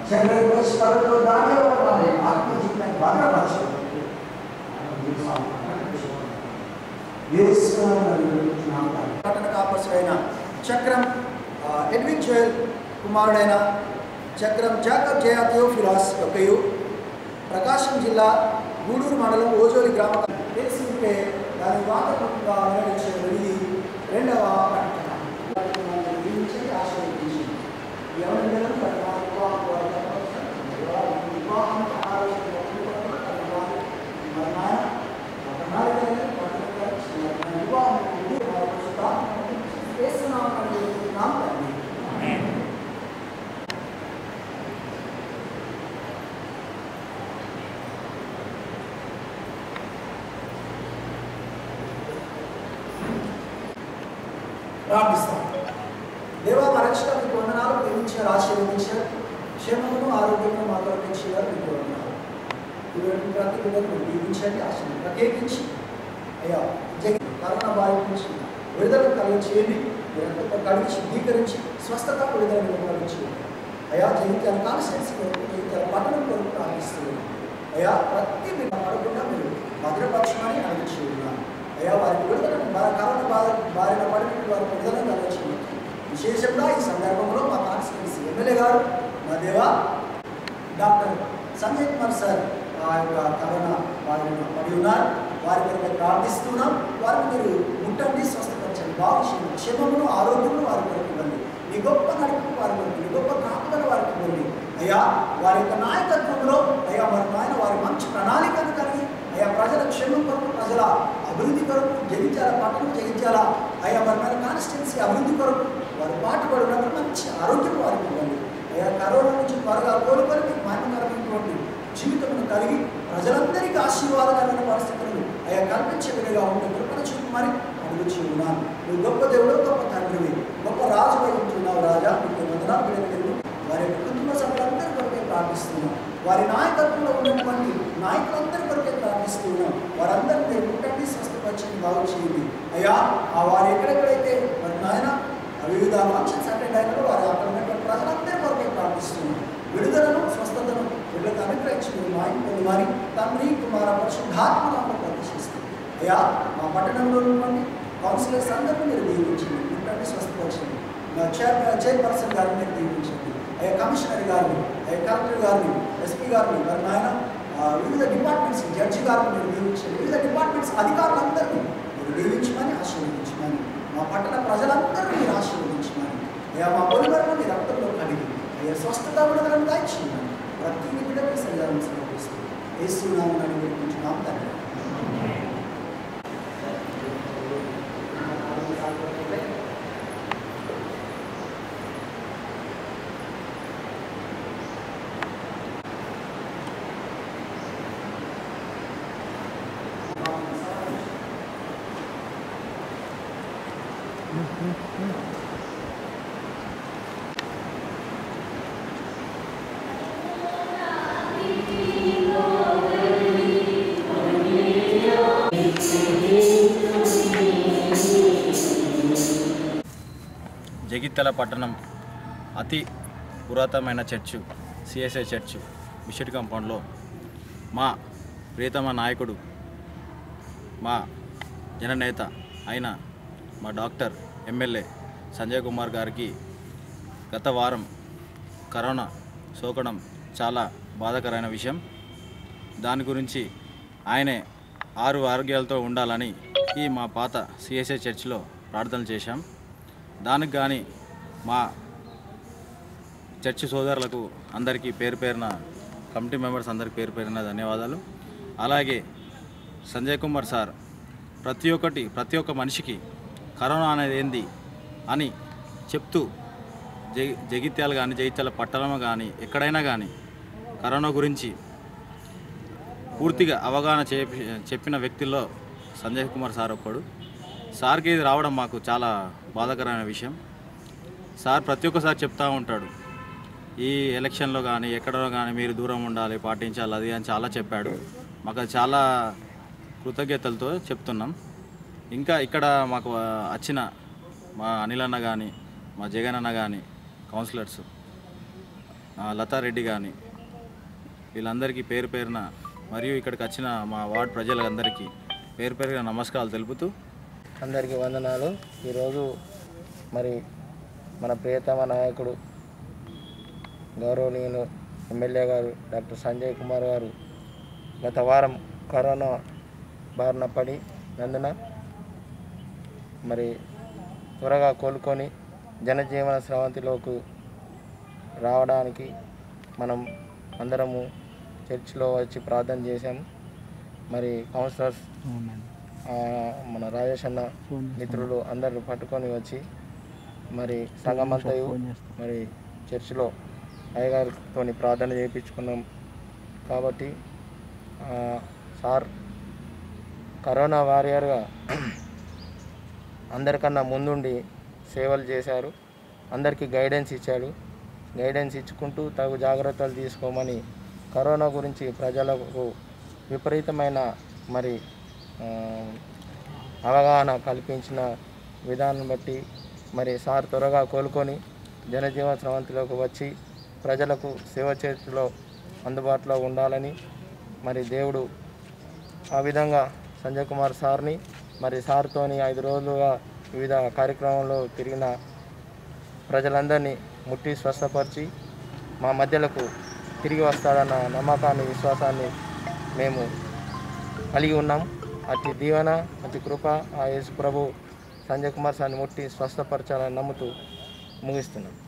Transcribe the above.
చంద్రశేఖరుడు దానిలో ఉన్నది ఆత్మజీవితాన్ని భద్రపరచు పట్టణ కాపసుడైన చక్రం ఆ, ఎడ్విన్ జోయల్ కుమారుడైన చక్రం జాకబ్ జయా థియోఫిలాస్ యొక్కయు ప్రకాశం జిల్లా గూడూరు మండలం ఓజోలి గ్రామ తెలిసి ఉంటే దాని వాదకంగా వెల్లడించే వెళ్లి రెండవ ప్రకటన దీవించండి, ఆశీర్వదించండి. ఎవరి మీద పట్టణ వివాహం వారి వివాహం వివాహం ఆలోచన వివాహం మరి నాయన మా ప్రణాళికలను పట్టుదల మన వివాహం ముందు మా పరిశుద్ధాత్మను చేస్తున్నామని వేడుకుంటున్నాం తండ్రి ప్రార్థిస్తాం దేవా మా రక్షణ మీకు వందనాలు ప్రేమించారు ఆశీర్వదించారు క్షేమమును ఆరోగ్యమును మా కొరకు ఇచ్చేవారు మీకు వందనాలు ఇటువంటి ప్రతి బిడ్డకు దీవించండి ఆశీర్వదించండి ప్రత్యేకించి అయ్యా జగన్ కరోనా బారి నుంచి విడుదల కలిగి చేయండి మీరంతా కడిగి శుద్ధీకరించి స్వస్థత విడుదల కలిగించి అయ్యా జగిత్యాల కాన్స్టెన్సీ కొరకు జగిత్యాల పట్టణం కొరకు ప్రార్థిస్తున్నాను అయ్యా ప్రతి బిడ్డ పడకుండా మీరు భద్రపరచమని అడిగించి ఉన్నాను అయ్యా వారికి విడుదలను బా- కరోనా బాధ బారిన పడిన వారికి విడుదల కలిగించి విశేషంగా ఈ సందర్భంలో మా కాన్స్టిట్యున్సీ ఎమ్మెల్యే గారు మా దేవా డాక్టర్ సంజయ్ కుమార్ సార్ ఆ యొక్క కరోనా వారిని పడి ఉన్నారు వారి కొరకు ప్రార్థిస్తున్నాం వారిని మీరు ముట్టండి స్వస్థపరచండి బాగు చేయండి క్షేమమును ఆరోగ్యమును వారి కొరకు ఇవ్వండి నీ గొప్ప నడుపు వారి కొరకు నీ గొప్ప కాపుదల వారికి ఇవ్వండి అయ్యా వారి యొక్క నాయకత్వంలో అయ్యా మరి నాయన వారి మంచి ప్రణాళికను కలిగి అయ్యా ప్రజల క్షేమం కొరకు ప్రజల అభివృద్ధి కొరకు జగించాల పట్టణం జగించాల అయ్యా మరి మన కాన్స్టిట్యున్సీ అభివృద్ధి కొరకు వారు పాటుపడినప్పుడు మంచి ఆరోగ్యం వారికి ఇవ్వండి అయ్యా కరోనా నుంచి త్వరగా కోలుకొని మీకు మహిమకరమైనటువంటి జీవితమును కలిగి ప్రజలందరికీ ఆశీర్వాదకరమైన పరిస్థితులను అయ్యా కల్పించే విధంగా ఉండే కృపణ చూపు మరి అడుగుచి ఉన్నాను నువ్వు గొప్ప దేవుడు గొప్ప తండ్రివి గొప్ప రాజుగా ఉంటున్నావు రాజా మీకు వందనాలు బిడ్డలు వారి యొక్క కుటుంబ సభ్యులందరి కొరకే ప్రార్థిస్తున్నాం వారి నాయకత్వంలో ఉన్నటువంటి నాయకులందరి కొరకే ప్రార్థిస్తున్నాం వారందరినీ మీరు ముట్టండి స్వస్థపరచండి బాగు చేయండి అయ్యా ఆ వారు ఎక్కడెక్కడైతే మరి నాయన వివిధ ఫంక్షన్స్ అటెండ్ అయిన వారి అక్కడ ఉన్నటువంటి ప్రజలందరి కొరకే ప్రార్థిస్తున్నాం విడుదలను స్వస్థతను వీళ్ళకి అనుగ్రహించి మీరు మాయింపుని వారి తండ్రి కుమార పరిశుద్ధాత్మనామం ప్రదర్శిస్తుంది అయ్యా మా పట్టణంలో ఉన్నటువంటి కౌన్సిలర్స్ అందరినీ మీరు దీవించండి ముట్టండి స్వస్థపరచండి మా చైర్ చైర్పర్సన్ గారిని మీరు దీవించండి అయ్యా కమిషనర్ గారిని అయ్యా కలెక్టర్ గారిని ఎస్పీ గారిని మరి నాయన ఆ, వివిధ డిపార్ట్మెంట్స్ జడ్జి గారిని మీరు దీవించండి వివిధ డిపార్ట్మెంట్స్ అధికారులందరినీ మీరు దీవించమని ఆశీర్వదించమని మా పట్టణ ప్రజలందరినీ మీరు ఆశీర్వదించమని అయ్యా మా పొలిమలను మీ రక్తంలో కలిగి అయ్యా స్వస్థత విడుదలను దాయిచేయమని ప్రతి బిడ్డకి సరిదాన్ని సమర్పిస్తూ ఏసునామని అడిగిపించున్నాం తండ్రి జగిత్యాల పట్టణం అతి పురాతనమైన చర్చు సిఎస్ఐ చర్చ్ బిషెట్ కాంపౌండ్లో మా ప్రియతమ నాయకుడు మా జననేత అయిన మా డాక్టర్ ఎమ్మెల్యే సంజయ్ కుమార్ గారికి గత వారం కరోనా సోకడం చాలా బాధాకరమైన విషయం దాని గురించి ఆయనే ఆరు ఆరోగ్యాలతో ఉండాలని ఈ మా పాత సిఎస్ఐ చర్చిలో ప్రార్థనలు చేశాం దానికి కానీ మా చర్చి సోదరులకు అందరికీ పేరు పేరున కమిటీ మెంబర్స్ అందరికీ పేరు పేరున ధన్యవాదాలు అలాగే సంజయ్ కుమార్ సార్ ప్రతి ఒక్కటి ప్రతి ఒక్క మనిషికి కరోనా అనేది ఏంది అని చెప్తూ జగి జగిత్యాల కానీ జగిత్యాల పట్టణం కానీ ఎక్కడైనా కానీ కరోనా గురించి పూర్తిగా అవగాహన చేపి చెప్పిన వ్యక్తుల్లో సంజయ్ కుమార్ సార్ ఒక్కడు సార్కి ఇది రావడం మాకు చాలా బాధాకరమైన విషయం సార్ ప్రతి ఒక్కసారి చెప్తూ ఉంటాడు ఈ ఎలక్షన్లో కానీ ఎక్కడో కానీ మీరు దూరం ఉండాలి పాటించాలి అది అని చాలా చెప్పాడు మాకు అది చాలా కృతజ్ఞతలతో చెప్తున్నాం ఇంకా ఇక్కడ మాకు ఆ, వచ్చిన మా అనిల్ అన్న కానీ మా జగన్ అన్న కానీ కౌన్సిలర్స్ ఆ, లతారెడ్డి కానీ వీళ్ళందరికీ పేరు పేరున మరియు ఇక్కడికి వచ్చిన మా వార్డ్ ప్రజలందరికీ పేరు పేరుగా నమస్కారాలు తెలుపుతూ అందరికీ వందనాలు ఈరోజు మరి మన ప్రియతమ నాయకుడు గౌరవనీయులు ఎమ్మెల్యే గారు డాక్టర్ సంజయ్ కుమార్ గారు గత వారం కరోనా బారిన పడి నందున మరి త్వరగా కోలుకొని జనజీవన స్రవంతిలోకి రావడానికి మనం అందరము చర్చిలో వచ్చి ప్రార్థన చేశాము మరి కౌన్సిలర్స్ ఆ, మన రాజేష్ అన్న మిత్రులు అందరూ పట్టుకొని వచ్చి మరి సంఘమంతయు మరి చర్చిలో అయ్యగారితో ప్రార్థన చేయించుకున్నాం కాబట్టి ఆ, సార్ కరోనా వారియర్గా అందరికన్నా ముందుండి సేవలు చేశారు అందరికీ గైడెన్స్ ఇచ్చాడు గైడెన్స్ ఇచ్చుకుంటూ తగు జాగ్రత్తలు తీసుకోమని కరోనా గురించి ప్రజలకు విపరీతమైన మరి ఆ, అవగాహన కల్పించిన విధానం బట్టి మరి సార్ త్వరగా కోలుకొని జనజీవన స్రవంతిలోకి వచ్చి ప్రజలకు సేవ చేతిలో అందుబాటులో ఉండాలని మరి దేవుడు ఆ విధంగా సంజయ్ కుమార్ సార్ని మరి సార్తోని ఐదు రోజులుగా వివిధ కార్యక్రమంలో తిరిగిన ప్రజలందరినీ ముట్టి స్వస్థపరిచి మా మధ్యలకు తిరిగి వస్తాడన్న నమ్మకాన్ని విశ్వాసాన్ని మేము కలిగి ఉన్నాం అతి దీవెన అతి కృప ఆ యేసు ప్రభు సంజయ్ కుమార్ సార్ని ముట్టి స్వస్థపరచాలని నమ్ముతూ ముగిస్తున్నాం